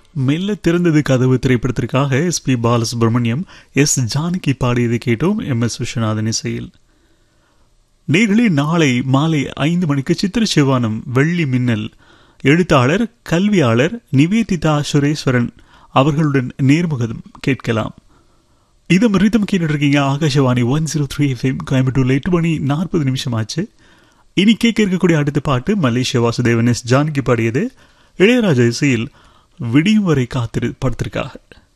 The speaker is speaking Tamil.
மெல்ல திறந்தது கதவு திரைப்படத்திற்காக S P Balasubramaniam S Janaki பாடியதை கேட்டோம் எம் எஸ் விஸ்வநாதன் இசையில் நேர்களே நாளை மாலை ஐந்து மணிக்கு சித்திர சிவானம் வெள்ளி மின்னல் எழுத்தாளர் கல்வியாளர் நிவேதிதா சுரேஸ்வரன் அவர்களுடன் நேர்முகம் கேட்கலாம் இதம் ரிதம் கேட்டுட்டு இருக்கீங்க Akashvani one zero three FM கோயம்புத்தூர்ல எட்டு மணி நாற்பது நிமிஷம் ஆச்சு இனி கேட்க இருக்கக்கூடிய அடுத்த பாட்டு மலேசிய வாசுதேவன் எஸ் ஜானகி பாடியது இளையராஜா இசையில் விடியும் வரை காத்திரு படத்திற்காக